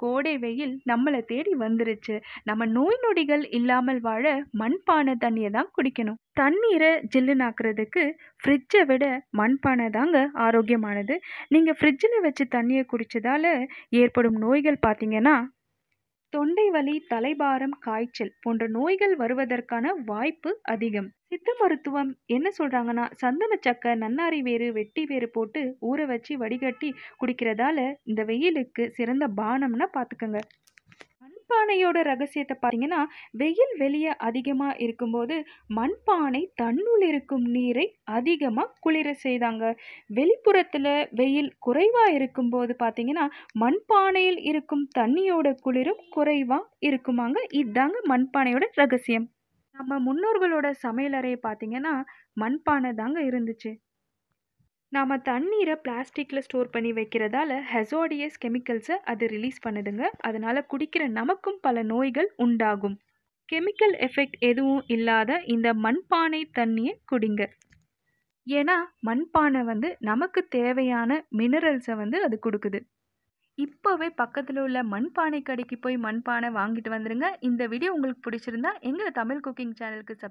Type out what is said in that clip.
கோடை வெயில் நம்மள தேடி வந்துருச்சு. நம்ம நோய் நொடிகள் இல்லாமல் வாழ மண்பானை தண்ணிய தான் குடிக்கணும். தண்ணீர ஜில்லுனாக்குறதுக்கு ஃப்ரிட்ஜ விட மண்பானை தாங்க ஆரோக்கியமானது. நீங்க ஃப்ரிட்ஜ்ல வச்சு தண்ணிய குடிச்சதால ஏற்படும் நோய்கள் பார்த்தீங்கன்னா, தொண்டை வலி, தலைபாரம், காய்ச்சல் போன்ற நோய்கள் வருவதற்கான வாய்ப்பு அதிகம். சித்த மருத்துவம் என்ன சொல்றாங்கன்னா, சந்தன சக்க, நன்னாரி வேரு, வெட்டி வேரு போட்டு ஊற வச்சு வடிகட்டி குடிக்கிறதால இந்த வெயிலுக்கு சிறந்த பானம்னா பார்த்துக்கங்க. மண்பானையோட ரகசியத்த பார்த்தீங்கன்னா, வெயில் வெளிய அதிகமா இருக்கும்போது மண்பானை தன்னுள் இருக்கும் நீரை அதிகமா குளிர செய்தாங்க. வெளிப்புறத்துல வெயில் குறைவா இருக்கும்போது பார்த்தீங்கன்னா, மண்பானையில் இருக்கும் தண்ணியோட குளிரும் குறைவா இருக்குமாங்க. இதாங்க மண்பானையோட ரகசியம். நம்ம முன்னோர்களோட சமையலறைய பார்த்தீங்கன்னா, மண்பானை தாங்க இருந்துச்சு. நாம தண்ணீர பிளாஸ்டிக்ல ஸ்டோர் பண்ணி வைக்கிறதால ஹெசாடியஸ் கெமிக்கல்ஸ அது ரிலீஸ் பண்ணுதுங்க. அதனால குடிக்கிற நமக்கும் பல நோய்கள் உண்டாகும். கெமிக்கல் எஃபெக்ட் எதுவும் இல்லாத இந்த மண்பானை தண்ணிய குடிங்க. ஏன்னா, மண்பானை வந்து நமக்கு தேவையான மினரல்ஸ வந்து அது குடுக்குது. இப்பவே பக்கத்துல உள்ள மண்பானை கடைக்கு போய் மண்பானை வாங்கிட்டு வந்துருங்க. இந்த வீடியோ உங்களுக்கு பிடிச்சிருந்தா எங்க தமிழ் குக்கிங் சேனலுக்கு சப்